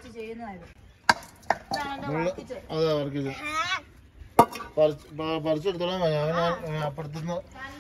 വെച്ച് ചെയ്യുന്നതായിരുന്നു ഇതാണ് എന്റെ മുള്ള വർക്കിച്ച്. അതെ വർക്കിത് പറിച്ച് പ- പറിച്ചെടുത്തോളാം മതി. അവൻ ആ- അപ്പുറത്തുനിന്ന്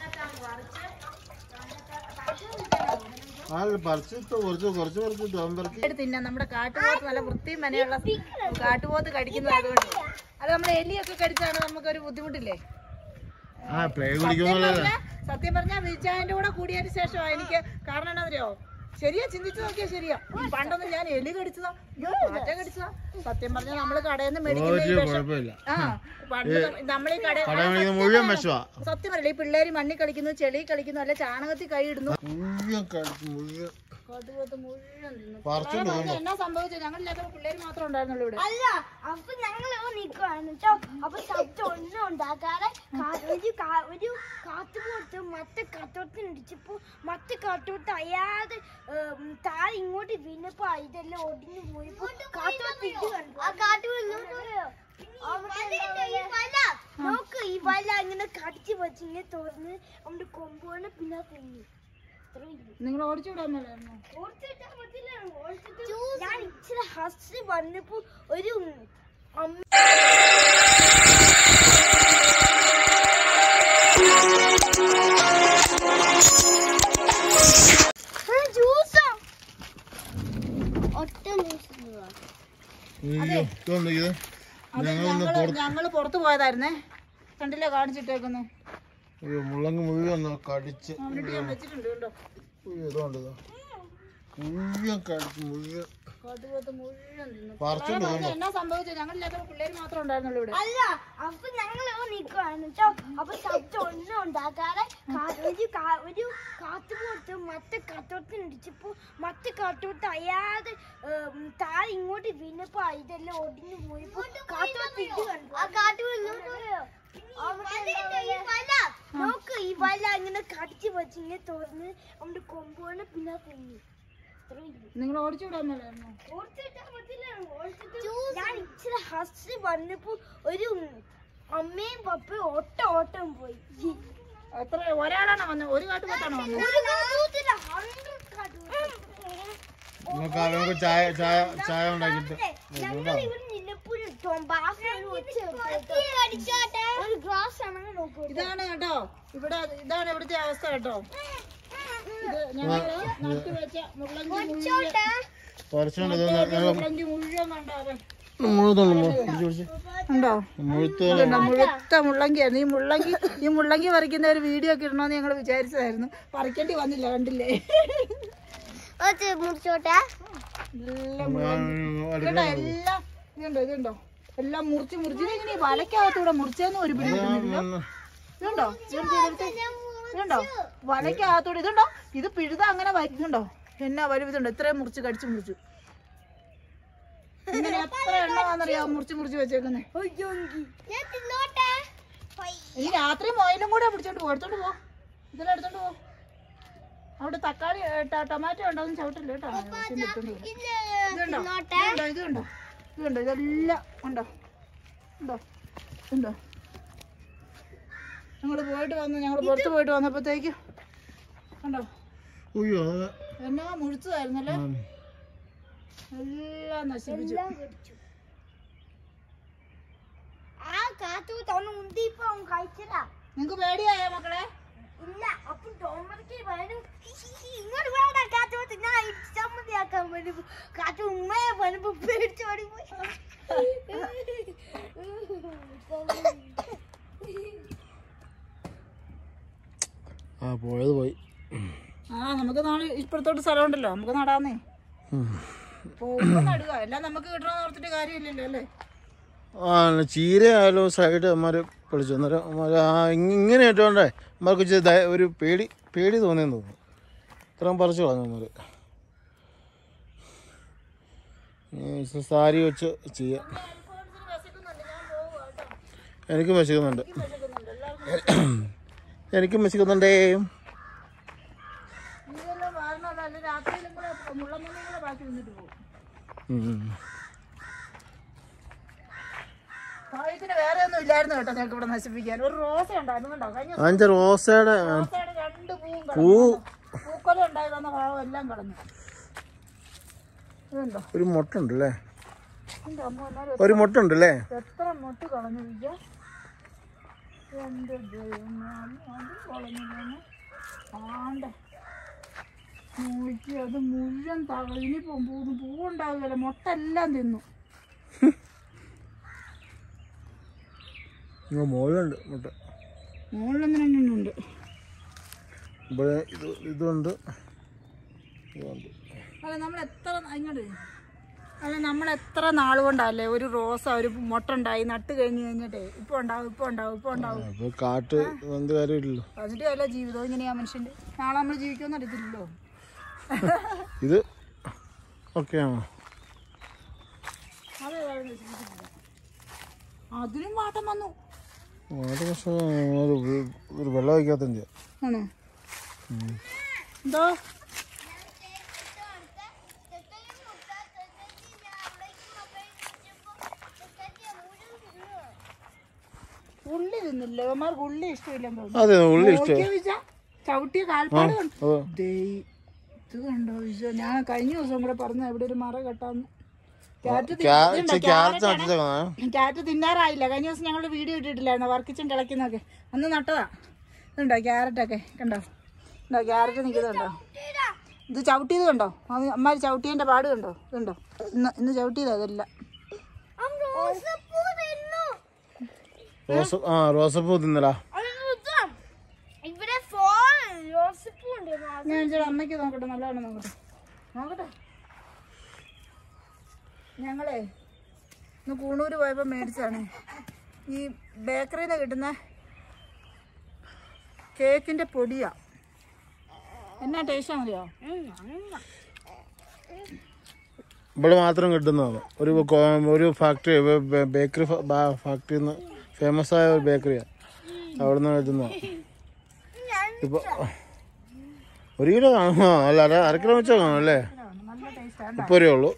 ആ പറിച്ചിട്ട് കുറച്ച് കുറച്ച് പറിച്ചിട്ട് അവൻ പറിച്ച് എടുത്ത് തിന്നാം നമ്മുടെ കാട്ടുപോത്ത് നല്ല വൃത്തിയും മനയുള്ള കാട്ടുപോത്ത് കടിക്കുന്നത് അതുകൊണ്ട് അത് നമ്മുടെ എലിയൊക്കെ കടിച്ചാണ് നമുക്കൊരു ബുദ്ധിമുട്ടില്ലേ ആ പ്ലേ കുടിക്കുന്നുള്ളതല്ല സത്യം പറഞ്ഞാൽ വിജയന്റെ കൂടെ കൂടിയതിന് ശേഷം എനിക്ക് കാരണം എന്താ അറിയോ ശരിയാ ചിന്തിച്ചു നോക്കിയാ ശരിയാ പണ്ടൊന്നും ഞാൻ എലി കടിച്ചതാ മാറ്റ കടിച്ചതാ സത്യം പറഞ്ഞാൽ നമ്മള് കടയിൽ നിന്ന് മേടിക്കുന്ന ഈ ഒരു വിഷം കുഴപ്പമില്ല ആ പണ്ട് നമ്മളീ കട കട മേടിക്കുന്ന മുഴുവൻ വിഷമാ സത്യം പറയില്ല ഈ പിള്ളേര് മണ്ണിൽ കളിക്കുന്നു ചെളി കളിക്കുന്നു അല്ലെ ചാണകത്തിൽ കൈ ഇടുന്നു മുഴുവൻ കഴിച്ച് മുഴുവൻ കാട്ടുപോത്ത് മുഴുവൻ തിന്നു പറിച്ചോണ്ട് പിള്ളേരെ എന്നാ സംഭവിച്ചത് ഞങ്ങളില്ലാത്ത പിള്ളേര് മാത്രമേ ഉണ്ടായിരുന്നുള്ളൂ ഇവിടെ അല്ല അപ്പൊ ഞങ്ങൾ നിൽക്കുവാണ് കേട്ടോ അപ്പൊ ശബ്ദം ഒന്നും ഉണ്ടാക്കാതെ കാ- ഒരു കാ- ഒരു കാത്തുപോത്ത് മറ്റേ കാത്തോട്ടിന് ഇടിച്ചപ്പോ മറ്റേ കാത്തോട്ട് അയാതെ ഏം, താഴെ ഇങ്ങോട്ട് വീണപ്പോ ഇതെല്ലാം ഒടിഞ്ഞു പോയപ്പോ കാത്തോട്ട് ഇത് കണ്ടു ആ കാട്ടു നോക്ക് ഈ വല ഇങ്ങനെ കടിച്ചു വെച്ച് ഇങ്ങനെ തുറന്ന് നമ്മുടെ കൊമ്പോണ് പിന്നെ തിന്നു നിങ്ങൾ ഓടിച്ചു വിടാന്നല്ലായിരുന്നു ഓടിച്ചിട്ടാ പറ്റില്ല, ഓടിച്ചിട്ട് ഞാൻ ഇച്ചിരി ഹസ് വന്നപ്പോ ഒരു അമ്മ ജ്യൂസോ ഒറ്റ ജ്യൂസ് അയ്യോ ഇതുണ്ട് ഇത് അത് ഞങ്ങളൊന്ന് ഞങ്ങള് ഞങ്ങള് പുറത്തു പോയതായിരുന്നേ കണ്ടില്ലേ കാണിച്ചിട്ടേക്കുന്നു അയ്യോ മുള്ളങ്ക് മുഴുവൻ ഒന്ന് കടിച്ച് എന്നിട്ട് ഞാൻ വെച്ചിട്ടുണ്ട് കേട്ടോ അയ്യോ ഇതുണ്ട് ഇത് മുഴുവൻ കടിച്ച് മുഴുവൻ കാട്ടുപോത്ത് മുഴുവൻ തിന്നു പറിച്ചോണ്ട് പിള്ളേരെ നോക്ക് എന്നാ സംഭവിച്ചത് ഞങ്ങളില്ലാത്ത പിള്ളേര് മാത്രമേ ഉണ്ടായിരുന്നുള്ളൂ ഇവിടെ അല്ല അപ്പൊ ഞങ്ങൾ നിൽക്കുവാണ് കേട്ടോ അപ്പൊ ശബ്ദം ഒന്നും ഉണ്ടാക്കാതെ കാ- ഒരു കാ- ഒരു കാത്തുപോത്ത് മറ്റേ കാത്തോട്ടിന് ഇടിച്ചപ്പോ മറ്റേ കാത്തോട്ട് അയാതെ ഏം, താഴെ ഇങ്ങോട്ട് വീണപ്പോ ഇതെല്ലാം ഒടിഞ്ഞു പോയപ്പോ കാത്തോട്ട് ഇത് കണ്ടു ആ കാട്ടു നോക്ക് ഈ വല ഇങ്ങനെ കടിച്ചു വെച്ച് ഇങ്ങനെ തുറന്ന് നമ്മുടെ കൊമ്പോണ് പിന്നെ തിന്നു നിങ്ങൾ ഓടിച്ചു വിടാന്നല്ലായിരുന്നു ഓടിച്ചിട്ടാ പറ്റില്ല, ഓടിച്ചിട്ട് ഞാൻ ഇച്ചിരി ഹസ് വന്നപ്പോ ഒരു അമ്മയും പപ്പയും ഒട്ട ഓട്ടം പോയി എത്ര ഒരാളാണോ വന്നത് ഒരു കാട്ടുപോത്താണോ വന്നത് ഒരു കാട്ടുപോത്തില്ല, hundred കാട്ടുപോത്ത്. നമുക്ക് അവർക്ക് ചായ ചായ ചായ ഉണ്ടാക്കിയിട്ട് ഞങ്ങൾ ഇവിടെ നിന്നപ്പോ ഒരു ടൊമ്പാസ് ഒരു ഒച്ച കേട്ടോ. ഒരു ഗ്ലാസ് ആണെങ്കിൽ നോക്കൂ ഇതാണ് കേട്ടോ ഇവിടെ ഇതാണ് ഇവിടുത്തെ അവസ്ഥ കേട്ടോ ഇത് ഞങ്ങള് നട്ടു വെച്ച മുള്ളങ്കി മുഴുവൻ പറിച്ചോണ്ട് ഇത് മുള്ളങ്കി മുഴുവൻ കണ്ടാവേ മുഴുത്തുള്ളൂ പിടിച്ച് പിടിച്ച് ഉണ്ടോ മുഴുത്ത് ഇതുണ്ടോ മുഴുത്ത മുള്ളങ്കിയായിരുന്നു ഈ മുള്ളങ്കി ഈ മുള്ളങ്കി പറിക്കുന്ന ഒരു വീഡിയോ ഒക്കെ ഇടണമെന്ന് ഞങ്ങൾ വിചാരിച്ചതായിരുന്നു പറിക്കേണ്ടി വന്നില്ല കണ്ടില്ലേ മുറിച്ചോട്ടെ എല്ലാം ഇതുണ്ടോ എല്ലാം ഇതുണ്ടോ ഇതുണ്ടോ എല്ലാം മുറിച്ച് മുറിച്ച് ഇതെങ്ങനെ വലക്കകത്തൂടെ മുറിച്ചെന്ന് ഒരു പിടി കിട്ടുന്നില്ലല്ലോ ഇതുണ്ടോ ഇതെടുത്ത് ഇതെടുത്ത്. ഇതുണ്ടോ വലക്കകത്തൂടെ ഇതുണ്ടോ ഇത് പിഴുത അങ്ങനെ വരുന്നുണ്ടോ എന്നാ വരും ഇതുണ്ടോ ഇത്രയും മുറിച്ച് കടിച്ച് മുറിച്ചു ഇങ്ങനെ എത്ര എണ്ണമാണെന്നറിയാം മുറിച്ച് മുറിച്ച് വെച്ചേക്കുന്നേ ഞാൻ തിന്നോട്ടെ ഈ രാത്രി മൊയിലും കൂടെ പിടിച്ചോണ്ട് പോ എടുത്തോണ്ട് പോ ഇതെല്ലാം എടുത്തോണ്ട് പോ അവിടെ തക്കാളി ഏ, ട- ടൊമാറ്റോ ഉണ്ടോന്ന് ചവിട്ടില്ല കേട്ടോ ചെന്ന് എടുത്തോണ്ട് പോ. ഇതുണ്ടോ ഇതുണ്ടോ ഇതുണ്ടോ ഇതുണ്ടോ ഇതെല്ലാം ഉണ്ടോ ഉണ്ടോ ഉണ്ടോ ഞങ്ങൾ പോയിട്ട് വന്നു ഞങ്ങൾ പുറത്ത് പോയിട്ട് വന്നപ്പോഴത്തേക്ക് ഉണ്ടോ അയ്യോ അത് എന്നാ മുഴുത്തതായിരുന്നല്ലേ എല്ലാം നശിപ്പിച്ചു ആ കാത്തു തോന്നു ഉന്തിപ്പോ അവൻ കഴിച്ചതാ നിങ്ങക്ക് പേടിയായോ മക്കളെ ഇല്ല അപ്പൊ ടോമർക്ക് വരും ഇങ്ങോട്ട് വേണ്ട കാത്തു വന്ന് ഞാൻ ചമ്മന്തിയാക്കാൻ വരും കാത്തു ഉമ്മയെ വരുമ്പോ പേടിച്ച് ഓടി പോയി ആ പോയത് പോയി ആ നമുക്ക് നാളെ ഇപ്പുറത്തോട്ട് സ്ഥലമുണ്ടല്ലോ നമുക്ക് നടാന്നേ പോകുമ്പോ നടുക എല്ലാം നമുക്ക് കിട്ടണമെന്ന് ഓർത്തിട്ട് കാര്യമില്ലല്ലോ അല്ലേ ആ ചീര ആയാലും സൈഡ് അമ്മമാർ വിളിച്ചു അന്നേരം അമ്മമാര് ആ ഇങ്ങ- ഇങ്ങനെ ഇട്ടുകൊണ്ടേ അമ്മമാർക്ക് ഇച്ചിരി ദയ- ഒരു പേടി പേടി തോന്നിയെന്ന് തോന്നുന്നു ഇത്രയും പറിച്ചു കളഞ്ഞു അമ്മമാർ സാരി വെച്ച് ചെയ്യാം എനിക്കും വിശക്കുന്നുണ്ട് എനിക്കും വിശക്കുന്നുണ്ടേ ഇതെല്ലാം വാരണമല്ല അല്ലെ രാത്രിയിലും കൂടെ മുള്ളമ്മയും കൂടെ ബാക്കി നിന്നിട്ട് പോകും ഉം. കായത്തിന് വേറെ ഒന്നും ഇല്ലായിരുന്നു കേട്ടോ ഞങ്ങൾക്ക് ഇവിടെ നശിപ്പിക്കാൻ ഒരു റോസ ഉണ്ടായിരുന്നു കണ്ടോ കഴിഞ്ഞ അഞ്ച് റോസയുടെ റോസയുടെ രണ്ട് പൂവും പൂ കളഞ്ഞു പൂക്കൊല ഉണ്ടായി വന്ന ഭാഗം എല്ലാം കളഞ്ഞു ഇതുണ്ടോ ഒരു മുട്ടുണ്ട് അല്ലേ എന്റെ അമ്മ എന്നാലും ഒരു മുട്ടുണ്ട് അല്ലേ എത്ര മുട്ട് കളഞ്ഞു വിജ എന്റെ ദൈവമേ, അതും കളഞ്ഞില്ലെന്ന് ആണ്ടെ നോക്കി അത് മുഴുവൻ തകള ഇനിയിപ്പോ പൂ പൂവുണ്ടാവുകയല്ല മുട്ട എല്ലാം തിന്നു ഇങ്ങ് മുകളിലുണ്ട് മുട്ട മുകളിലൊന്നും ഉണ്ട് ഇവിടെ ഇത് ഇതുണ്ട് ഇതുണ്ട് അല്ല നമ്മൾ എത്ര ഇങ്ങോട്ട് അല്ല നമ്മൾ എത്ര നാൾ കൊണ്ടല്ലേ ഒരു റോസ ഒരു മുട്ട ഉണ്ടായി നട്ട് കഴിഞ്ഞ് കഴിഞ്ഞിട്ടേ ഇപ്പൊ ഉണ്ടാവും ഇപ്പൊ ഉണ്ടാവും ഇപ്പൊ ഉണ്ടാവും അപ്പോൾ കാട്ട് എന്ത് കാര്യമില്ലല്ലോ എന്നിട്ട് അല്ല ജീവിതം ഇങ്ങനെയാ മനുഷ്യന്റെ നാളെ നമ്മൾ ജീവിക്കുമെന്ന് അറിയത്തില്ലല്ലോ ഇത് ഓക്കെയാണോ അതേതാണെന്ന് വെച്ചിട്ടില്ല അതിനും വാട്ടം വന്നു അത് പക്ഷേ ഒരു ഒരു വെള്ളം വയ്ക്കാത്തതിൻ്റെ ആണോ എന്തോ ഉള്ളി തിന്നില്ല ഇവന്മാർക്ക് ഉള്ളി ഇഷ്ടമില്ലെന്ന് തോന്നുന്നു അതെ ഉള്ളി ഇഷ്ടം നോക്കിയ വിജ ചവിട്ടിയ കാൽപ്പാട് കണ്ടു ഓ ദേ ഇത് കണ്ടോ വിജ ഞാൻ കഴിഞ്ഞ ദിവസം കൂടെ പറഞ്ഞു ഇവിടെ ഒരു മറ കെട്ടാന്ന് ക്യാറ്റ് തി- ഇതുണ്ടോ? ക്യാരറ്റ് ക്യാരറ്റാണ്. നട്ടിച്ചേക്കണേ ക്യാറ്റ് തിന്നാറായില്ല കഴിഞ്ഞ ദിവസം ഞങ്ങൾ വീഡിയോ ഇട്ടിട്ടില്ലായിരുന്നു വർക്കിച്ചും കിളക്കുന്നൊക്കെ അന്ന് നട്ടതാ ഇതുണ്ടോ ക്യാരറ്റൊക്കെ കണ്ടോ ഉണ്ടോ ക്യാരറ്റ് നിൽക്കുന്നുണ്ടോ ഇത് ചവിട്ടിയത് കണ്ടോ അത് അമ്മ ചവിട്ടിയതിന്റെ പാട് കണ്ടോ ഇതുണ്ടോ ഇന്ന് ഇന്ന് ചവിട്ടിയതാ അതെല്ലാം റോസ ആ റോസപ്പൂ തിന്നലാ ഇവിടെ ഫോൺ റോസിപ്പൂ ഉണ്ട് ഞാൻ ചേട്ടാ അമ്മയ്ക്ക് നോക്കട്ടെ നല്ലതാണ് നോക്കട്ടെ നോക്കട്ടെ ഞങ്ങളേ ഇന്ന് കൂണൂര് പോയപ്പോൾ മേടിച്ചാണ് ഈ ബേക്കറിയിൽ നിന്ന് കിട്ടുന്ന കേക്കിൻ്റെ പൊടിയാ എന്നാ ടേസ്റ്റ് അറിയോ ഇവിടെ മാത്രം കിട്ടുന്നതാണ് ഒരു കോ- ഒരു ഫാക്ടറി ബേക്കറി ഫാക്ടറി ഫേമസ് ആയ ഒരു ബേക്കറിയാണ് അവിടെ നിന്ന് കിട്ടുന്നതാണ് ഇപ്പൊ ഒരു കിലോ കാണും ആ, അല്ല അര അര കിലോ വെച്ചാൽ കാണും അല്ലേ നല്ല ടേസ്റ്റാണ് ഇപ്പൊ ഒരേ ഉള്ളൂ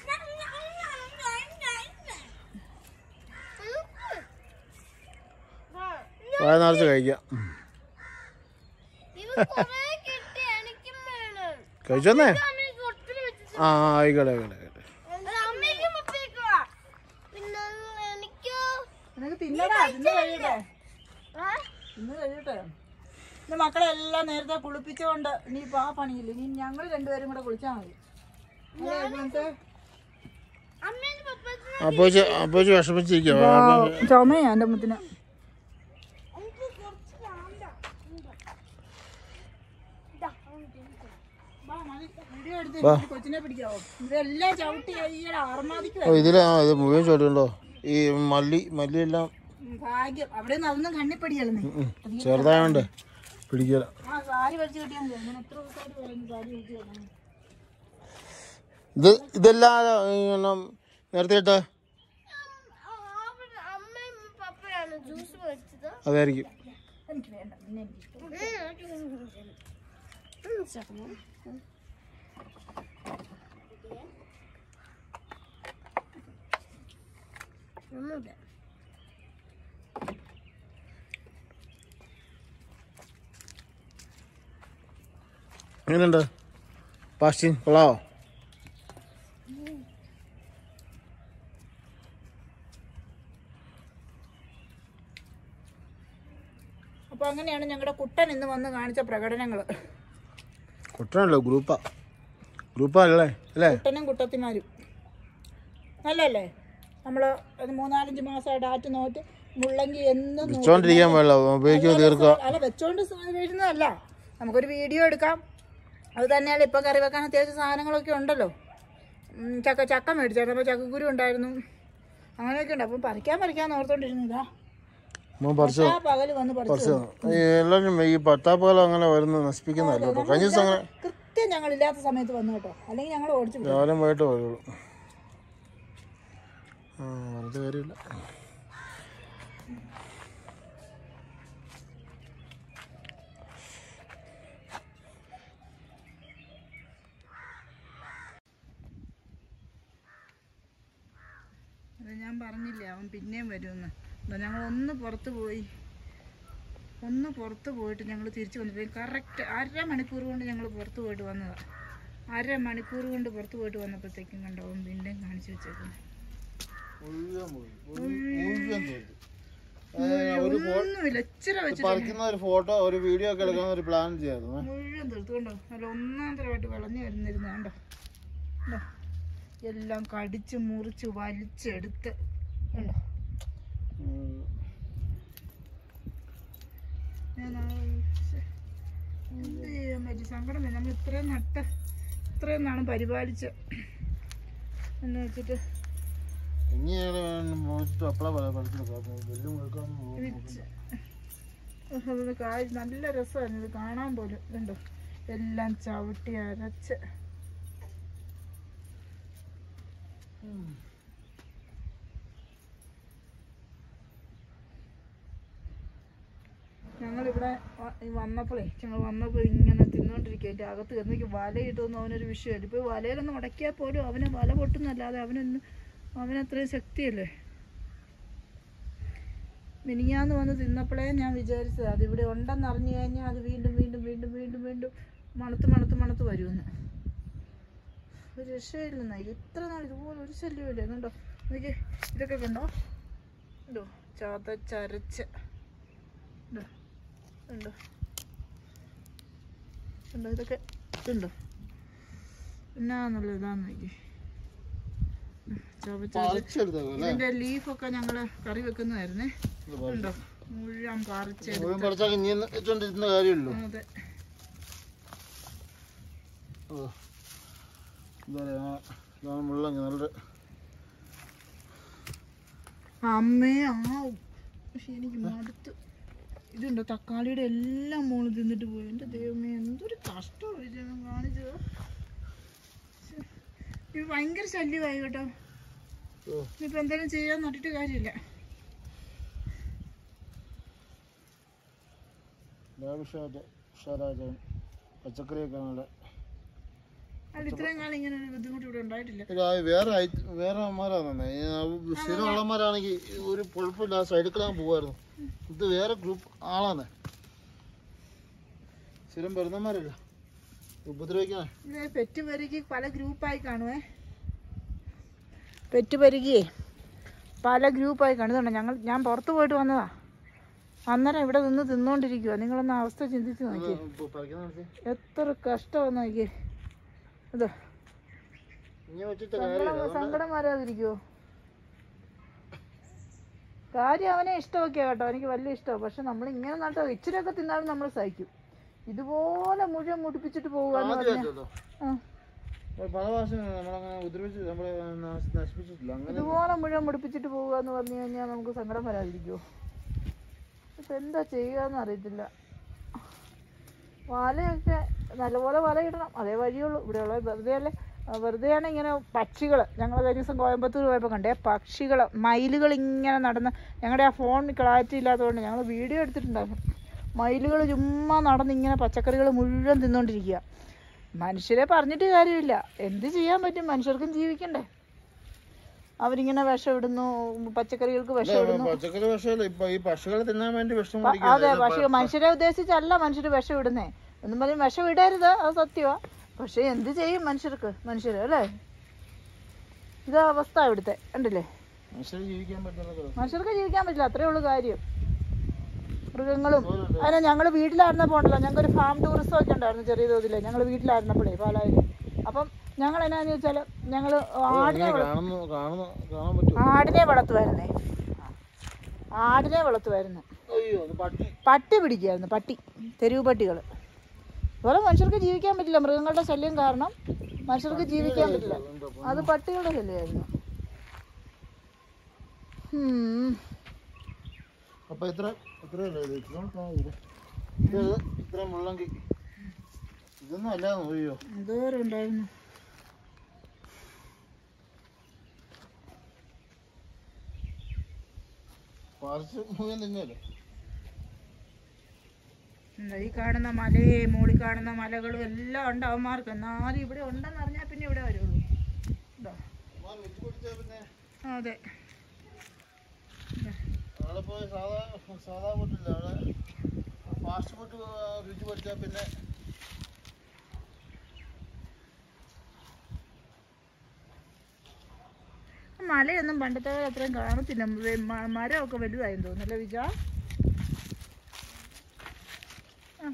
വായ നിറച്ച് കഴിക്കാം ഉം. എനിക്കും വേണം കഴിച്ചോന്നേ അമ്മയ്ക്ക് ഒത്തിരി വെച്ചിട്ട് ആ ആ, ആയിക്കോട്ടെ ആയിക്കോട്ടെ ആയിക്കോട്ടെ അമ്മയ്ക്കും വെച്ചേക്കുവാ പിന്നെ എനിക്കോ നിനക്ക് തിന്നടാ തിന്ന് കഴിയട്ടെ ആ? തിന്ന് കഴിയട്ടെ എന്റെ മക്കളെ എല്ലാം നേരത്തെ കുളിപ്പിച്ചുകൊണ്ട് ഇനിയിപ്പോ ആ പണിയില്ല ഇനി ഞങ്ങൾ രണ്ടുപേരും കൂടെ കുളിച്ചാൽ മതി അല്ലേ, ഇപ്പോഴത്തെ അമ്മേന്റെ പപ്പത്തിന് അപ്പോച്ച് അപ്പോച്ച് വിഷമിച്ചിരിക്കുക ചുമയാ എന്റെ മുത്തിന് എനിക്ക് കുറച്ച് വേണ്ട ഇതാ, ഉണ്ട്, ഉണ്ട്. വീഡിയോ എടുത്ത് കൊച്ചിനെ പിടിക്കാവോ ഇതെല്ലാം ചവിട്ടി ഈയുടെ ആർമാദിക്കുക ഓ ഇതിലെ ആ ഇത് മുഴുവൻ ചോട്ടുണ്ടോ ഈ മല്ലി മല്ലി എല്ലാം ഭാഗ്യം അവിടെ നിന്ന് അതൊന്നും കണ്ണിപ്പടിയല്ലേ ഉം, ചെറുതായോണ്ട് പിടിക്കല ആ സാരി വലിച്ചു കിട്ടിയാൽ മതി അങ്ങനെ എത്ര ദിവസമായിട്ട് പറയുന്നു സാരി വലിച്ചു കിട്ടണം ഇത് ഇതെല്ലാം ഈ എണ്ണം നേരത്തെ ഇട്ട ആ, അവിടെ അമ്മയും പപ്പയാണ് ജ്യൂസ് മേടിച്ചത് അതായിരിക്കും എനിക്ക് വേണ്ട പിന്നെ എനിക്ക് ഇഷ്ടം. ഉം, ചേട്ടന്. ഒന്നുമില്ല എങ്ങനെയുണ്ട് പാസ്റ്റിൻ കൊള്ളാവോ അപ്പൊ അങ്ങനെയാണ് ഞങ്ങളുടെ കുട്ടൻ ഇന്ന് വന്ന് കാണിച്ച പ്രകടനങ്ങള് കുട്ടനല്ലോ ഗ്രൂപ്പാ ഗ്രൂപ്പാ അല്ലേ അല്ലേ കുട്ടനും കുട്ടത്തിമാരും നല്ലല്ലേ നമ്മള് ഒരു മൂന്നാലഞ്ച് മാസമായിട്ട് ആറ്റ് നോറ്റ് മുള്ളങ്കി എന്നും നോക്കി വെച്ചോണ്ടിരിക്കാൻ പാടില്ല ഉപയോഗിക്കുമ്പോൾ തീർക്കുക അല്ല വെച്ചോണ്ട് വീഴുന്നതല്ല നമുക്കൊരു വീഡിയോ എടുക്കാം അത് തന്നെയല്ല ഇപ്പൊ കറി വെക്കാൻ അത്യാവശ്യം സാധനങ്ങളൊക്കെ ഉണ്ടല്ലോ ഉം, ചക്ക ചക്ക മേടിച്ചായിരുന്നു അപ്പോൾ ചക്കക്കുരു ഉണ്ടായിരുന്നു അങ്ങനെയൊക്കെ ഉണ്ട് അപ്പം പറിക്കാൻ പറിക്കാൻ ഓർത്തോണ്ടിരുന്നതാ നമ്മൾ പറിച്ചു ആ പകല് വന്ന് പറിച്ചു ഈ എല്ലാവരും ഈ പട്ടാപ്പകലം അങ്ങനെ വരുന്ന നശിപ്പിക്കുന്നതല്ല കേട്ടോ കഴിഞ്ഞ ദിവസം അങ്ങനെ കൃത്യം ഞങ്ങൾ ഇല്ലാത്ത സമയത്ത് വന്നു കേട്ടോ അല്ലെങ്കിൽ ഞങ്ങൾ ഓടിച്ചു വിടും. രാവിലെ വൈകിട്ട് വരുള്ളൂ ആ പറഞ്ഞിട്ട് കാര്യമില്ല അത് ഞാൻ പറഞ്ഞില്ലേ അവൻ പിന്നെയും വരുമെന്ന് എന്താ ഞങ്ങൾ ഒന്ന് പുറത്ത് പോയി ഒന്ന് പുറത്ത് പോയിട്ട് ഞങ്ങൾ തിരിച്ചു വന്നപ്പോൾ കറക്റ്റ് അര മണിക്കൂർ കൊണ്ട് ഞങ്ങൾ പുറത്ത് പോയിട്ട് വന്നതാണ് അര മണിക്കൂർ കൊണ്ട് പുറത്ത് പോയിട്ട് വന്നപ്പോഴത്തേക്കും കണ്ടോ അവൻ പിന്നെയും കാണിച്ചു വെച്ചേക്കുന്നത് മുഴുവൻ പോയി മുഴുവൻ തോന്നി ഒരു ഫോ- ഒന്നുമില്ല ഇച്ചിരി വെച്ചിട്ട് പറിക്കുന്ന ഒരു ഫോട്ടോ ഒരു വീഡിയോ ഒക്കെ എടുക്കാൻ ഒരു പ്ലാൻ ചെയ്യായിരുന്നു മുഴുവൻ തീർത്തു കണ്ടോ നല്ല ഒന്നാം തരമായിട്ട് വിളഞ്ഞു വരുന്നിരുന്ന കണ്ടോ കണ്ടോ എല്ലാം കടിച്ച് മുറിച്ച് വലിച്ചെടുത്ത് കണ്ടോ ഉം. ഞാൻ ആ- ശ്ശെ. എന്ത് ചെയ്യാൻ പറ്റി സങ്കടം വരും നമ്മൾ ഇത്രയും നട്ട് ഇത്രയും നാളും പരിപാലിച്ച് എന്ന് വെച്ചിട്ട് ഇനി ഞങ്ങൾ മുറിച്ചിട്ട് അപ്പളാ പഠിച്ചെടുക്കാം വലിയ മുഴുക്കാൻ ഉഹ്, അത് കായ് നല്ല രസമായിരുന്നു ഇത് കാണാൻ പോലും ഇതുണ്ടോ എല്ലാം ചവിട്ടി അരച്ച് ഞങ്ങളിവിടെ വ- ഈ വന്നപ്പോഴേ ഞങ്ങൾ വന്നപ്പോൾ ഇങ്ങനെ തിന്നുകൊണ്ടിരിക്കുക അതിൻ്റെ അകത്ത് കയറി വല ഇട്ടൊന്നും അവനൊരു വിഷയമില്ല ഇപ്പോൾ വലയിലൊന്നും ഉടക്കിയാൽ പോലും അവന് വല പൊട്ടുന്നല്ലാതെ അവനൊന്നും അവനത്രയും ശക്തിയല്ലേ മിനിഞ്ഞാന്ന് വന്ന് തിന്നപ്പോഴേ ഞാൻ വിചാരിച്ചത് അതിവിടെ ഉണ്ടെന്ന് അറിഞ്ഞു കഴിഞ്ഞാൽ അത് വീണ്ടും വീണ്ടും വീണ്ടും വീണ്ടും വീണ്ടും മണത്ത് മണത്ത് മണത്ത് വരുമെന്ന് ഒരു രക്ഷയില്ലെന്നാ ഇത്ര നാൾ ഇതുപോലെ ഒരു ശല്യമില്ല എന്നുണ്ടോ നോക്കി ഇതൊക്കെ കണ്ടോ ഉണ്ടോ ചതച്ചരച്ച് ഉണ്ടോ ഉണ്ടോ ഉണ്ടോ ഇതൊക്കെ ഇതുണ്ടോ എന്നാന്നുള്ള ഇതാന്ന് നോക്കി ചവച്ചരച്ച് പറിച്ചെടുത്തേക്കും അല്ലേ ഇതിന്റെ ലീഫൊക്കെ ഞങ്ങള് കറി വെക്കുന്നതായിരുന്നേ ഉണ്ടോ മുഴുവൻ പറിച്ചെടുത്ത് മുഴുവൻ പറിച്ചാൽ ഇനി വെച്ചോണ്ടിരുന്ന കാര്യമുള്ളൂ അതെ ഓ. എന്താ പറയാ ഇതാണ് മുള്ളങ്ങി നല്ല അമ്മേ ആ പക്ഷെ എനിക്ക് മടുത്ത് ഇതുണ്ടോ തക്കാളിയുടെ എല്ലാം മോള് തിന്നിട്ട് പോയി എൻ്റെ ദൈവമേ എന്തൊരു കഷ്ടമാണ് കാണിച്ചത് ശ്ശെ. ഇത് ഭയങ്കര ശല്യമായി കേട്ടോ ഓ. ഇനിയിപ്പോൾ എന്തെങ്കിലും ചെയ്യാൻ നട്ടിട്ട് കാര്യമില്ല ലാവിഷായിട്ട് ഉഷാറായിട്ട് പച്ചക്കറിയൊക്കെ നല്ല അല്ല ഇത്രയും കാലം ഇങ്ങനെ ഒരു ബുദ്ധിമുട്ട് ഇവിടെ ഉണ്ടായിട്ടില്ല ഇത് ആ വേറെ ഐ- വേറെ അമ്മമാരാ തന്നെ സ്ഥിരമുള്ളമാരാണെങ്കിൽ ഒരു കുഴപ്പമില്ല സൈഡിൽ കൂടെ പോവായിരുന്നു ഇത് വേറെ ഗ്രൂപ്പ് ആളാണ് സ്ഥിരം വരുന്നമാരല്ല ഉപദ്രവിക്കണേ ഇത് പെറ്റ് പെരുകി പല ഗ്രൂപ്പായി കാണുവേ പെറ്റ് പെരുകിയേ പല ഗ്രൂപ്പായി കാണുന്നുണ്ട് ഞങ്ങൾ ഞാൻ പുറത്ത് പോയിട്ട് വന്നതാ അന്നേരം ഇവിടെ നിന്ന് തിന്നുകൊണ്ടിരിക്കുക നിങ്ങളൊന്ന് അവസ്ഥ ചിന്തിച്ച് നോക്കിയേ പറിക്കുന്ന മനസ്സിൽ എത്ര കഷ്ടമാന്ന് നോക്കിയേ ഇത് ഇനി വെച്ചിട്ട് സങ്കടം കാര്യമില്ല സങ്കടം വരാതിരിക്കുവോ കാര്യം അവനെ ഇഷ്ടമൊക്കെയാ കേട്ടോ എനിക്ക് വലിയ ഇഷ്ടമാണ് പക്ഷെ നമ്മൾ ഇങ്ങനെ നട്ടോ ഇച്ചിരിയൊക്കെ തിന്നാലും നമ്മൾ സഹിക്കും ഇതുപോലെ മുഴുവൻ മുടിപ്പിച്ചിട്ട് പോവുകയെന്ന് പറഞ്ഞാൽ ആദ്യമായിട്ടല്ലോ ആ പല പ്രാവശ്യം നമ്മളങ്ങനെ ഉപദ്രവിച്ച് നമ്മളെ നശി- നശിപ്പിച്ചിട്ടില്ല അങ്ങനെ ഇതുപോലെ മുഴുവൻ മുടിപ്പിച്ചിട്ട് പോവുക എന്ന് പറഞ്ഞു കഴിഞ്ഞാൽ നമുക്ക് സങ്കടം വരാതിരിക്കുമോ ഇപ്പം എന്താ ചെയ്യുകയെന്ന് അറിയത്തില്ല വലയൊക്കെ നല്ലപോലെ വല ഇടണം അതേ വഴിയുള്ളൂ ഇവിടെയുള്ള വെറുതെ അല്ലേ വെറുതെയാണ് ഇങ്ങനെ പക്ഷികൾ ഞങ്ങൾ കഴിഞ്ഞ ദിവസം കോയമ്പത്തൂർ പോയപ്പോൾ കണ്ടേ പക്ഷികൾ മയിലുകൾ ഇങ്ങനെ നടന്ന് ഞങ്ങളുടെ ആ ഫോൺ ക്ലാരിറ്റി ഇല്ലാത്തതുകൊണ്ട് ഞങ്ങൾ വീഡിയോ എടുത്തിട്ടുണ്ടായിരുന്നു മയിലുകൾ ചുമ്മാ നടന്ന് ഇങ്ങനെ പച്ചക്കറികൾ മുഴുവൻ തിന്നുകൊണ്ടിരിക്കുക മനുഷ്യരെ പറഞ്ഞിട്ട് കാര്യമില്ല എന്ത് ചെയ്യാൻ പറ്റും മനുഷ്യർക്കും ജീവിക്കണ്ടേ അവരിങ്ങനെ വിഷം ഇടുന്നു പച്ചക്കറികൾക്ക് വിഷം ഇടുന്നു പച്ചക്കറി വിഷമല്ല ഇപ്പൊ ഈ പക്ഷികളെ തിന്നാൻ വേണ്ടി വിഷം പ- അതെ പക്ഷെ മനുഷ്യരെ ഉദ്ദേശിച്ചല്ല മനുഷ്യർ വിഷം ഇടുന്നേ എന്നും പറഞ്ഞ് വിഷം ഇടരുത് അത് സത്യമാ പക്ഷെ എന്ത് ചെയ്യും മനുഷ്യർക്ക് മനുഷ്യർ അല്ലേ ഇതാ അവസ്ഥ ഇവിടുത്തെ കണ്ടില്ലേ മനുഷ്യർ ജീവിക്കാൻ പറ്റുന്നത് മനുഷ്യർക്ക് ജീവിക്കാൻ പറ്റില്ല അത്രേ ഉള്ളൂ കാര്യം മൃഗങ്ങളും അതിനെ ഞങ്ങൾ വീട്ടിലായിരുന്നപ്പോൾ ഉണ്ടല്ലോ ഞങ്ങൾക്കൊരു ഫാം ടൂറിസം ഒക്കെ ഉണ്ടായിരുന്നു ചെറിയ തോതിൽ ഞങ്ങൾ വീട്ടിലായിരുന്നപ്പോഴേ പാലായിൽ അപ്പം ഞങ്ങൾ എന്നാന്ന് വെച്ചാൽ ഞങ്ങൾ ആടിനെ വള- കാണുന്നു കാണുന്നു കാണാൻ പറ്റുമോ ആടിനെ വളർത്തുമായിരുന്നേ ആടിനെ വളർത്തുമായിരുന്നു അയ്യോ അത് പട്ടി പട്ടി പിടിക്കുമായിരുന്നു പട്ടി തെരുവ് പട്ടികൾ അതുപോലെ മനുഷ്യർക്ക് ജീവിക്കാൻ പറ്റില്ല മൃഗങ്ങളുടെ ശല്യം കാരണം മനുഷ്യർക്ക് ജീവിക്കാൻ പറ്റില്ല അത് പട്ടികളുടെ ശല്യമായിരുന്നു ഉം. അപ്പൊ ഇത്ര ഇത്രയല്ലേ ഇത് ഇത്ര ഇത് ഇത് ഇത്ര മുള്ളങ്കി ഇതൊന്നും അല്ല അയ്യോ എന്തോരം ഉണ്ടായിരുന്നു പറിച്ച് മുഴുവൻ തിന്നല്ലേ എന്താ ഈ കാണുന്ന മലയെ മുകളിൽ കാണുന്ന മലകളും എല്ലാം ഉണ്ട് അവന്മാർക്ക് എന്നാലും ഇവിടെ ഉണ്ടെന്ന് അറിഞ്ഞാൽ പിന്നെ ഇവിടെ വരുള്ളൂ ഉണ്ടോ പിന്നെ ആ, അതെ അവിടെ പോയി സാധാ സാധാ ഫുഡില്ല അവിടെ ഫാസ്റ്റ് ഫുഡ് രുചി പഠിച്ചാൽ പിന്നെ മലയൊന്നും പണ്ടത്തെ പോലെ അത്രയും കാണത്തില്ല വെ- മ- മരമൊക്കെ വലുതായെന്ന് തോന്നുന്നല്ലേ വിജ ആ.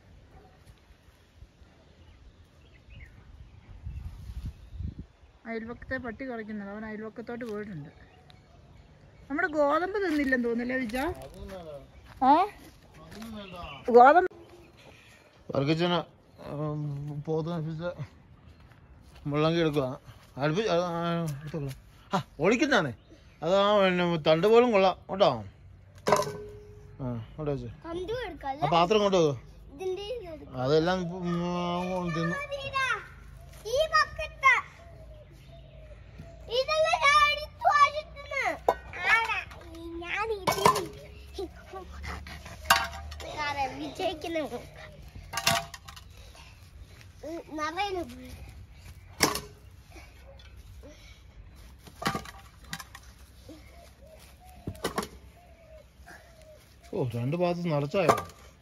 അയൽവക്കത്തെ പട്ടി കുറയ്ക്കുന്നത് അവൻ അയൽവക്കത്തോട്ട് പോയിട്ടുണ്ട് നമ്മുടെ ഗോതമ്പ് തിന്നില്ലെന്ന് തോന്നില്ലേ വിജ ഏ ഗോതമ്പ് വർക്കിച്ചന പോത്ത് നശിച്ച മുള്ളങ്കി എടുക്കുക അടുപ്പി ആ, ആ, എടുത്തോളാം ആ ഒളിക്കുന്നതാണേ അത് ആ പിന്നെ തണ്ട് പോലും കൊള്ളാം കേട്ടോ ആ അവിടെ വെച്ച് കണ്ടു ആ എടുക്കാല്ലേ പാത്രം കൊണ്ട് പോ. ഇതിന്റെ ഇത് എടുക്കാം. അതെല്ലാം ഉം, തിന്നു ഇതാ, ഈ ബക്കറ്റ് ഇതെല്ലാം ഞാൻ എടുത്തു ആവശ്യത്തിന് ആടാ, ഈ ഞാൻ ഇതിൽ ആരാ വിജയിക്കുന്നു നിറയുന്നു ഓ രണ്ട് പാത്രം നിറച്ചായോ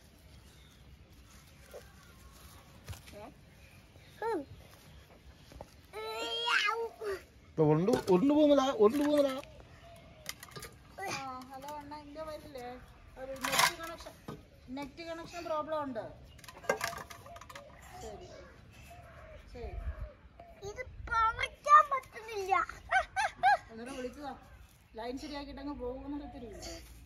ഇപ്പൊ ഉരുണ്ട് ഉരുണ്ട് പോകുന്നില്ല ഉരുണ്ട് പോകുന്നില്ല ഹലോ അണ്ണ എന്റെ വരില്ലേ ഒരു net connection net connection problem ഉണ്ട് ശരി ശരി ഇത് പറിക്കാൻ പറ്റുന്നില്ല എന്നിട്ട് വിളിച്ചതാ ലൈൻ ശരിയാക്കിയിട്ട് അങ്ങ് പോകുന്ന തരുമില്ല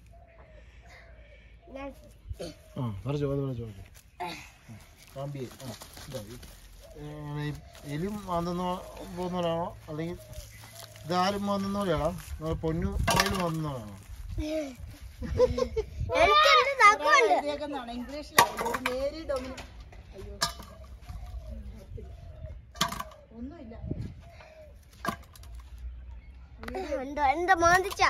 ഞാൻ ആ പറിച്ചോ അത് പറിച്ചോ പാമ്പി ആ ഇതാ ഈ, ഏ, ഈ എലി മാന്തുന്ന പോകുന്നവരാണോ അല്ലെങ്കിൽ ഇതാരും മാന്തുന്നവരാണോ നമ്മളെ പൊന്നു മയിലും മാന്തുന്നവരാണോ എനിക്ക് എന്റെ നാക്കുണ്ട് എഴുതിയേക്കുന്നതാണ് ഇംഗ്ലീഷിലാണ് ഒരു മേരി ഡൊമിനി അയ്യോ ഒന്നുമില്ല എന്താ എന്താ മാന്തിച്ചാ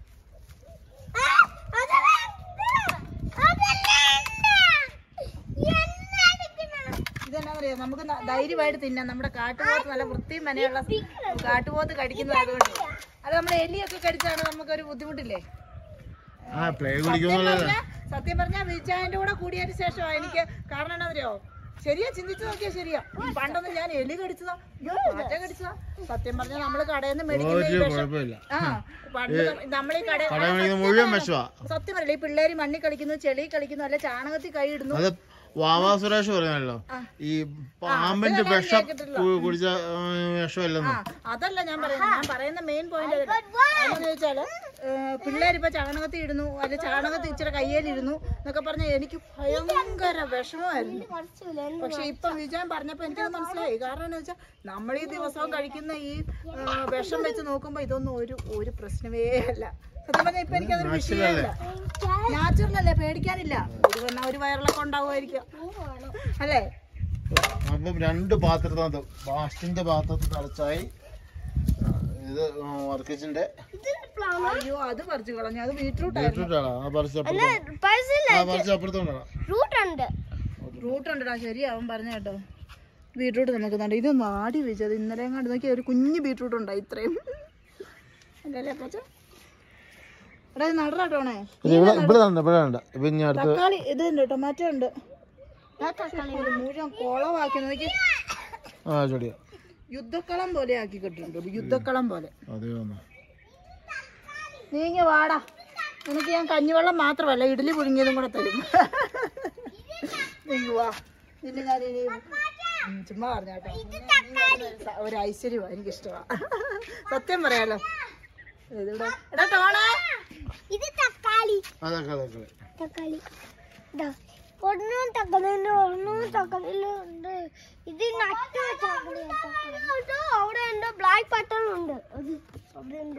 ഇതെന്നാ പറയാ നമുക്ക് ന- ധൈര്യമായിട്ട് തിന്നാം നമ്മുടെ കാട്ടുപോത്ത് നല്ല വൃത്തിയും മനയുള്ള കാട്ടുപോത്ത് കഴിക്കുന്നതായതുകൊണ്ട് അത് നമ്മുടെ എലിയൊക്കെ കടിച്ചാണ് നമുക്കൊരു ബുദ്ധിമുട്ടില്ലേ ആ പ്ലേ സത്യം കുടിക്കുന്നില്ല പറഞ്ഞാ സത്യം പറഞ്ഞാൽ വിജയന്റെ കൂടെ കൂടിയതിന് ശേഷം എനിക്ക് കാരണം എന്താ അറിയോ ശരിയാ ചിന്തിച്ചു നോക്കിയാ ശരിയാ പണ്ടൊന്നും ഞാൻ എലി കടിച്ചതാ മാറ്റ കടിച്ചതാ സത്യം പറഞ്ഞാൽ നമ്മള് കടയിൽ നിന്ന് മേടിക്കുന്ന ഈ ഒരു വിഷം കുഴപ്പമില്ല ആ പണ്ട് നമ്മളീ കട കട മേടിക്കുന്ന മുഴുവൻ വിഷമാ സത്യം പറയില്ല ഈ പിള്ളേര് മണ്ണിൽ കളിക്കുന്നു ചെളി കളിക്കുന്നു അല്ലെ ചാണകത്തിൽ കൈ ഇടുന്നു അത് വാവാ സുരേഷ് പറഞ്ഞല്ലോ ഈ പാമ്പിന്റെ വിഷം കു- കുടിച്ച ആ, വിഷമല്ലെന്ന് ആ അതല്ല ഞാൻ പറയുന്നത് ഞാൻ പറയുന്ന മെയിൻ പോയിന്റ് എന്താണെന്ന് ചോദിച്ചാല് പിള്ളേരിപ്പോ ചാണകത്തിൽ ഇടുന്നു അല്ലെ ചാണകത്തിൽ ഇച്ചിരി കയ്യേലിരുന്നു എന്നൊക്കെ പറഞ്ഞാൽ എനിക്ക് ഭയങ്കര വിഷമമായിരുന്നു പക്ഷെ ഇപ്പൊ വിജയൻ പറഞ്ഞപ്പോ എനിക്കത് മനസ്സിലായി കാരണം എന്താ വെച്ചാൽ നമ്മൾ ഈ ദിവസവും കഴിക്കുന്ന ഈ ആ, വിഷം വെച്ച് നോക്കുമ്പോ ഇതൊന്നും ഒരു ഒരു പ്രശ്നമേ അല്ല സത്യം പറഞ്ഞാൽ ഇപ്പൊ എനിക്കതൊരു വിഷയമല്ല നാച്ചുറൽ അല്ലേ പേടിക്കാനില്ല ഒരു വന്നാ ഒരു വയറിളക്കം ഉണ്ടാവുമായിരിക്കും അല്ലേ അപ്പം രണ്ട് പാത്രത്തിനകത്ത് ബാസ്റ്റിന്റെ പാത്രത്തിൽ തളച്ചായി ആ, ഇത് വർക്കിച്ചിന്റെ അയ്യോ അത് പറിച്ചു കളഞ്ഞു അത് ബീട്രൂട്ട് ആയിരുന്നു ബീട്രൂട്ടാണ് ആ പറിച്ച് അപ്പുറത്ത് പഴസില്ല ആ പറിച്ച് അപ്പുറത്തോണ്ടാണ് റൂട്ട് ഉണ്ട് റൂട്ട് ഉണ്ടടാ ശരിയാ അവൻ പറഞ്ഞ കേട്ടോ ബീട്രൂട്ട് നമുക്ക് തണ്ട് ഇത് നാടി വെച്ചത് ഇന്നലെ കണ്ട് നോക്കി ഒരു കുഞ്ഞ് ബീട്രൂട്ട് ഉണ്ടായി ഇത്രയും അല്ലല്ലേ പച്ച എടാ ഇത് നടറാട്ടോണേ ഇവിടെ ഇവിടെ ഉണ്ട് ഇവിടെ ഉണ്ട് ഇപ്പൊ ഇനി അടുത്ത് തക്കാളി ഇത് ഉണ്ട് ടൊമാറ്റോ ഉണ്ട് ഇത് മുഴുവൻ കുളമാക്കി നോക്കി ആ ചെടിയാ യുദ്ധക്കളം പോലെ ആക്കി കിട്ടിയിട്ടുണ്ട് ഒരു യുദ്ധക്കളം പോലെ അതേ വന്നു നീങ്ങി വാടാ നിനക്ക് ഞാൻ കഞ്ഞിവെള്ളം മാത്രമല്ല ഇഡ്ഡലി പുഴുങ്ങിയതും കൂടെ തരും നീങ്ങി വാ നിന്നെ ഞാൻ ഇനി ഉം, ചുമ്മാ പറഞ്ഞാട്ടോ ഒരു ഐശ്വര്യമാണ് എനിക്കിഷ്ടമാണ് സത്യം പറയാലോ ഇതിവിടെ എടാ ടോണേ ഇത് തക്കാളി അതൊക്കെ അതൊക്കെ തക്കാളി ഇതാ ഒരെണ്ണം തക്കാളിയുണ്ട് ഒരെണ്ണം തക്കാളിയിലുണ്ട് ഇത് നട്ട് തക്കാളി അവിടെ എന്തോ ബ്ലാക്ക് ബട്ടൺ ഉണ്ട് അത് അവിടെ ഉണ്ടോ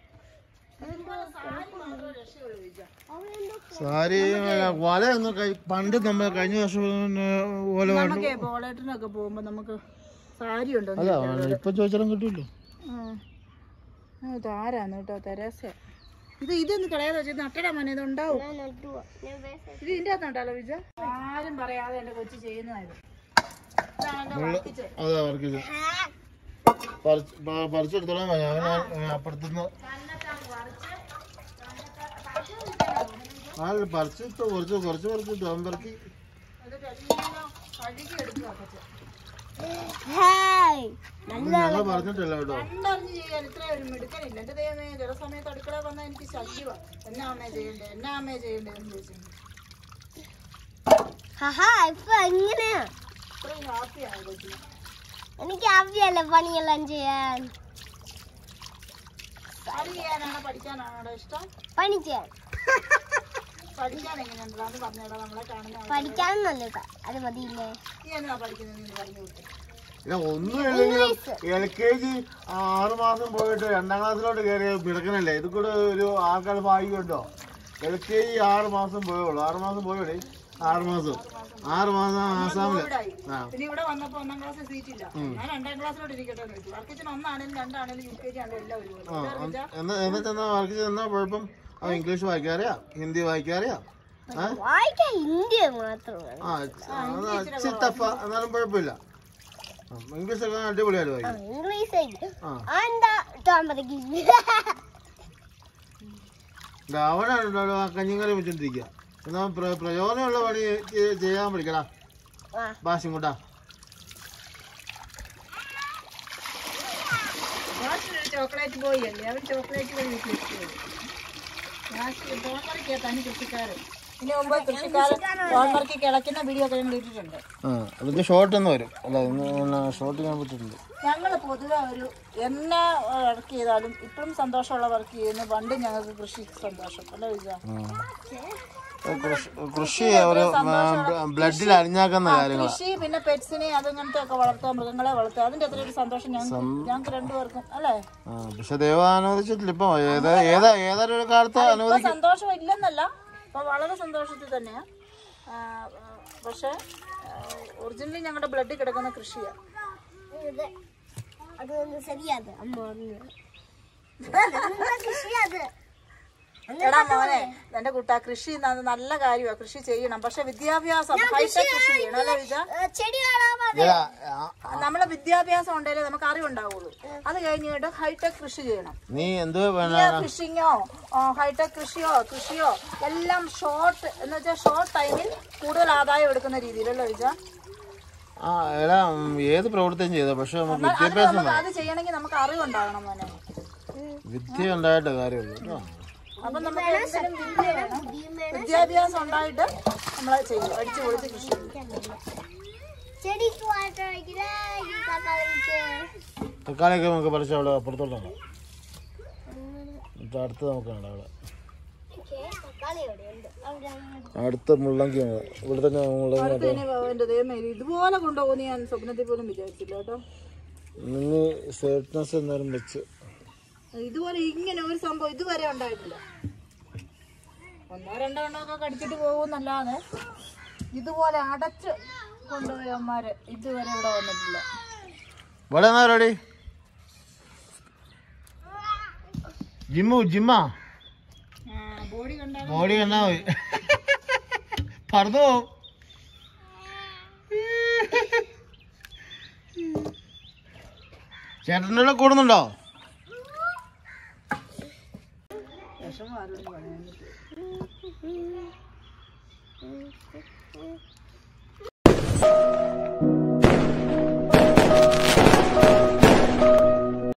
അവിടെ എന്തോ സാരി വല ഒന്ന് കഴി- പണ്ട് നമ്മൾ കഴിഞ്ഞ വർഷം പിന്നെ പോലെ വേണ്ട നമുക്കേ ബോളേട്ടിനൊക്കെ പോകുമ്പോ നമുക്ക് സാരി ഉണ്ടോ അല്ല ഇപ്പൊ ചോദിച്ചാലും കിട്ടുമല്ലോ ഇതാരാന്ന് കേട്ടോ തെരേസ ഇത് ഇതൊന്ന് കളയാതെ വെച്ച് നട്ടടാ മോനെ ഇത് ഉണ്ടാവും ഞാൻ നട്ടുവാ ഞാൻ വേറെ ഇത് ഇതിന്റെ അകത്ത് നട്ടാലോ വിജ ആരും പറയാതെ എന്റെ കൊച്ചു ചെയ്യുന്നതായത് ഇതാണ് എന്റെ വർക്കിച്ച്. അതെ അവർക്ക് ഇത് പറിച്ച് പ- പറിച്ചെടുത്തോളാം ഞാൻ ഞാൻ അപ്പുറത്തുനിന്ന് ആ പറിച്ചിട്ട് കുറച്ച് കുറച്ച് പറിച്ചിട്ട് അവൻ പറക്കി എന്നിട്ട് എല്ലാം കഴുകി എടുക്കുക കൊച്ചു ഹായ് ഞങ്ങൾ പറഞ്ഞിട്ടില്ല കേട്ടോ കണ്ടറിഞ്ഞ് ചെയ്യാൻ ഇത്ര ഒരു മിടുക്കനില്ല എന്റെ ദൈവമേ ചില സമയത്ത് അടുക്കള വന്നാൽ എനിക്ക് ശല്യമാ എന്നാ അമ്മേ ചെയ്യണ്ടേ എന്നാ അമ്മേ ചെയ്യണ്ടേ എന്ന് ചോദിച്ചു ഹഹാ ഇപ്പൊ എങ്ങനെയാ ഇത്രയും ഹാപ്പിയാണ് കൊച്ചിന് എനിക്ക് ആവശ്യമല്ല പണിയെല്ലാം ചെയ്യാൻ പണി ചെയ്യാനാണോ പഠിക്കാനാണോ ഇഷ്ടം പണി ചെയ്യാൻ പഠിക്കാൻ എങ്ങനെയുണ്ടെന്ന് പറഞ്ഞേടാ നമ്മളെ കാണുന്ന ആള്. പഠിക്കാൻ നല്ലതാ അത് മതിയില്ലേ നീ എന്നാ പഠിക്കുന്നത് നീ പറഞ്ഞു കൊടുത്തു ഇല്ല ഒന്നുമില്ലെങ്കിലും എൽ കെ ജി ആറ് മാസം പോയിട്ട് രണ്ടാം ക്ലാസ്സിലോട്ട് കയറിയ മിടക്കനല്ലേ ഇത് കൂടെ ഒരു ആൾക്കാർ ഭാഗ്യം ഉണ്ടോ എൽ കെ ജി ആറ് മാസം പോയുള്ളൂ ആറ് മാസം പോയോടെ ആറ് മാസം ആറ് മാസം ആസാമില് കോവിഡായി ആ പിന്നെ ഇവിടെ വന്നപ്പോ ഒന്നാം ക്ലാസ്സിൽ സീറ്റ് ഇല്ല ഞാൻ രണ്ടാം ക്ലാസ്സിലോട്ട് ഇരിക്കട്ടെ എന്ന് വെച്ചു വർക്കിച്ചിന് ഒന്നാണേലും രണ്ടാണേലും യു കെ ജി ആണെങ്കിലും എല്ലാം ഒരുപോലെ ആ ഇതാ റിജ. എന്നാ എന്നിട്ട് എന്നാ വർക്ക് ചെന്നാ കുഴപ്പം ആ ഇംഗ്ലീഷ് വായിക്കാറിയാ ഹിന്ദി വായിക്കാറിയാ ആ വായിക്കാൻ ഇന്ത്യ മാത്രമാണ് ആ അത് ഇച്ചിരി ടഫാ എന്നാലും കുഴപ്പമില്ല ആ, ഇംഗ്ലീഷ് ഒക്കെ അടിപൊളിയായിട്ട് വായിക്കും ഇംഗ്ലീഷ് ആയിട്ട് ആ എന്താ താമരക്ക് ദാ അവനാണ് ഇവിടെ ആ കഞ്ഞിക്കറി വെച്ചോണ്ടിരിക്കുക എന്നാ പ്ര- പ്രയോജനമുള്ള പണി ചെ- ചെയ്യാൻ പഠിക്കടാ ആ ഭാഷ്യം കൊണ്ടാ മാസ്റ്റർ ഒരു ചോക്ലേറ്റ് ബോയ് അല്ലേ അവൻ ചോക്ലേറ്റ് വീട്ടിൽ തോന്നറിക്കാ തനി കൃഷിക്കാരൻ ഇതിന് മുമ്പ് കൃഷിക്കാരൻ തോന്നറിക്ക് കിളക്കുന്ന വീഡിയോ ഒക്കെ ഞങ്ങൾ ഇട്ടിട്ടുണ്ട് ആ അതിന്റെ ഷോർട്ട് എന്ന് വരും അല്ല ഷോർട്ട് ചെയ്യാൻ പറ്റുന്നുണ്ട് ഞങ്ങൾ പൊതുവെ ഒരു എന്നെ വർക്ക് ചെയ്താലും ഇപ്പോഴും സന്തോഷമുള്ള വർക്ക് ചെയ്യുന്നു പണ്ട് ഞങ്ങൾക്ക് കൃഷി സന്തോഷം അല്ലേ വിജയ കൃഷി ഒരു ബ്ലഡിൽ അരിഞ്ഞാക്കുന്ന കാര്യങ്ങൾ കൃഷി പിന്നെ പെറ്റ്സിനെ അതങ്ങനത്തെ ഒക്കെ വളർത്തുക മൃഗങ്ങളെ വളർത്തുക അതിന്റെ അത്ര ഒരു സന്തോഷം ഞങ്ങൾക്ക് ഞങ്ങൾക്ക് രണ്ടുപേർക്കും അല്ലേ ആ പക്ഷെ ദൈവം അനുവദിച്ചിട്ടില്ല ഇപ്പൊ ഏത് ഏതാ ഏതൊരു കാലത്ത് ഇപ്പൊ അനുവദിക്കും സന്തോഷം ഇല്ലെന്നല്ല ഇപ്പൊ വളരെ സന്തോഷത്തിൽ തന്നെയാ ആ, ആ, പക്ഷെ ഒറിജിനലി ഞങ്ങളുടെ ബ്ലഡിൽ കിടക്കുന്ന കൃഷിയാണ് ഇത് അത് ഒന്ന് ശരിയാത് അമ്മ പറഞ്ഞു ശരിയാത് എടാ മോനെ എന്റെ കുട്ടാ കൃഷി ന- നല്ല കാര്യമാണ് കൃഷി ചെയ്യണം പക്ഷെ വിദ്യാഭ്യാസം ഹൈടെക് കൃഷി ചെയ്യണം അല്ലേ വിജ ചെടി കാണാൻ ഇല്ല, ആ, നമ്മളെ വിദ്യാഭ്യാസം ഉണ്ടെങ്കിലേ നമുക്ക് അറിവുണ്ടാവുള്ളൂ അത് കഴിഞ്ഞിട്ട് ഹൈടെക് കൃഷി ചെയ്യണം നീ എന്തോ വേണം ഫിഷിങ്ങോ ഹൈടെക് കൃഷിയോ കൃഷിയോ എല്ലാം ഷോർട്ട് എന്ന് വെച്ചാൽ ഷോർട്ട് ടൈമിൽ കൂടുതൽ ആദായം എടുക്കുന്ന രീതിയിലല്ലോ വിജ ആ എടാ ഉം, ഏത് പ്രവൃത്തിയും ചെയ്തോ പക്ഷെ നമുക്ക് അത് വിദ്യാഭ്യാസം നമുക്ക് അത് ചെയ്യണമെങ്കിൽ നമുക്ക് അറിവുണ്ടാകണം മോനെ വിദ്യ ഉണ്ടായിട്ട് കാര്യമുള്ളൂ കേട്ടോ അപ്പൊ നമുക്ക് എന്തിനും വിദ്യ വേണം വിദ്യാഭ്യാസം ഉണ്ടായിട്ട് നമ്മൾ ചെയ്യും അടിച്ചു പൊളിച്ച് കൃഷി ചെയ്യും ചെടിക്ക് വാട്ടർ ഒഴിക്കുന്നേ തക്കാളിക്ക് തക്കാളിയൊക്കെ നമുക്ക് പറിച്ച് അവിടെ അപ്പുറത്തോട്ടാണ് എന്നിട്ട് അടുത്ത് നമുക്ക് കാണാം അവിടെ തക്കാളി എവിടെയുണ്ട് അവിടെ അടുത്ത മുള്ളങ്കി ആണ് ഇവിടെ തന്നെ മുള്ളങ്കി അടുത്ത് ഇനി എന്റെ ദൈവമേ ഇത് ഇതുപോലെ കൊണ്ടുപോകുന്ന ഞാൻ സ്വപ്നത്തിൽ പോലും വിചാരിച്ചില്ല കേട്ടോ നിന്ന് സേഫ്റ്റ്നെസ് എന്തായാലും വെച്ച് ഇതുപോലെ ഇങ്ങനെ ഒരു സംഭവം ഇതുവരെ ഉണ്ടായിട്ടില്ല ഒന്നോ രണ്ടോ എണ്ണോ ഒക്കെ കടിച്ചിട്ട് പോകുന്നല്ലാതെ ഇതുപോലെ അടച്ച് കൊണ്ടുപോയവന്മാര് ഇതുവരെ ഇവിടെ വന്നിട്ടില്ല ഇവിടെ എന്നാ പരിപാടി ജിമ്മു ജിമ്മാ ബോഡി കണ്ടാൽ ബോഡി കണ്ടാ പോയി പറന്നു പോവും ചേട്ടൻ്റെ കൂടെ കൂടുന്നുണ്ടോ വിഷമം ആരോടും പറയാൻ പറ്റില്ല.